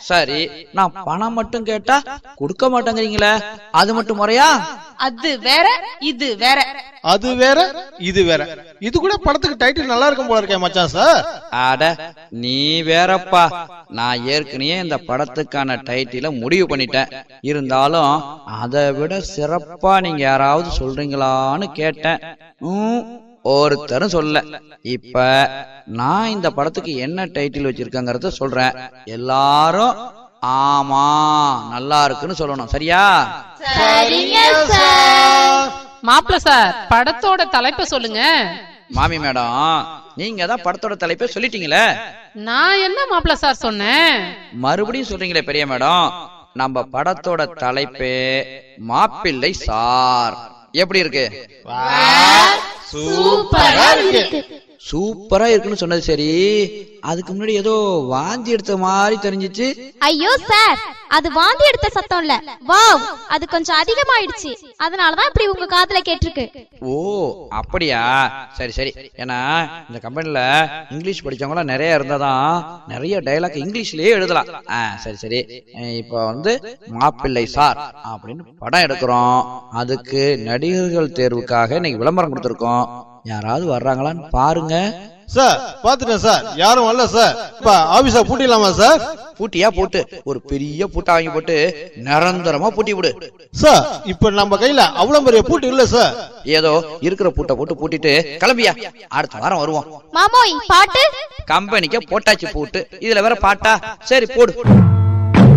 சரி நான் பணம் மட்டும் கேட்டா கொடுக்க மாட்டேங்கிறீங்களே அது மட்டும் முறையா அது வேற இது வேற அது வேற இது வேற இது கூட படத்துக்கு டைட்டில் நல்லா இருக்கும் போல இருக்கேன் மச்சான் சார் அட நீ வேறப்பா நான் ஏற்கனவே இந்த படத்துக்கான டைட்டில முடிவு பண்ணிட்டேன் இருந்தாலும் அதை விட சிறப்பா நீங்க யாராவது சொல்றீங்களான்னு கேட்டேன் ம், ஒருத்தரும் சொல்ல இப்ப நான் இந்த படத்துக்கு என்ன டைட்டில் வச்சிருக்கேங்கிறத சொல்றேன் எல்லாரும் ஆமா நல்லா இருக்குன்னு சொல்லணும் சரியா மாப்பிள சார் படத்தோட தலைப்பை சொல்லுங்க மாமி மேடம் நீங்க தான் படத்தோட தலைப்பை சொல்லிட்டீங்களே நான் என்ன மாப்பிள சார் சொன்னேன் மறுபடியும் சொல்றீங்களே பெரிய மேடம் நம்ம படத்தோட தலைப்பே மாப்பிள்ளை சார் எப்படி இருக்கு சூப்பரா இருக்கு சூப்பரா இருக்குன்னு சொன்னது சரி அதுக்கு முன்னாடி ஏதோ வாந்தி எடுத்த மாதிரி தெரிஞ்சிச்சு ஐயோ சார் அது வாந்தி எடுத்த சத்தம் இல்ல வாவ் அது கொஞ்சம் அதிகமாயிடுச்சு அதனாலதான் இப்படி உங்க காதுல கேட்டிருக்கு ஓ அப்படியா சரி சரி ஏன்னா இந்த கம்பெனில இங்கிலீஷ் படிச்சவங்களாம் நிறைய இருந்தாதான் நிறைய டைலாக் இங்கிலீஷ்லயே எழுதலாம் ஆ சரி சரி அஹ் இப்ப வந்து மாப்பிள்ளை சார் அப்படின்னு படம் எடுக்கிறோம் அதுக்கு நடிகர்கள் தேர்வுக்காக இன்னைக்கு விளம்பரம் கொடுத்துருக்கோம் யாராவது வர்றாங்களான்னு பாருங்க சார் பாத்துட்டேன் சார் யாரும் வரல சார் இப்ப ஆபீஸ பூட்டிடலாமா சார் பூட்டியா போட்டு ஒரு பெரிய பூட்டா வாங்கி போட்டு நிரந்தரமா பூட்டி விடு சார் இப்ப நம்ம கையில அவ்வளவு பெரிய பூட்டு இல்ல சார் ஏதோ இருக்கிற பூட்டை போட்டு பூட்டிட்டு கிளம்பியா அடுத்த வாரம் வருவோம் மாமோய் பாட்டு கம்பெனிக்கு போட்டாச்சு பூட்டு இதுல வேற பாட்டா சரி போடு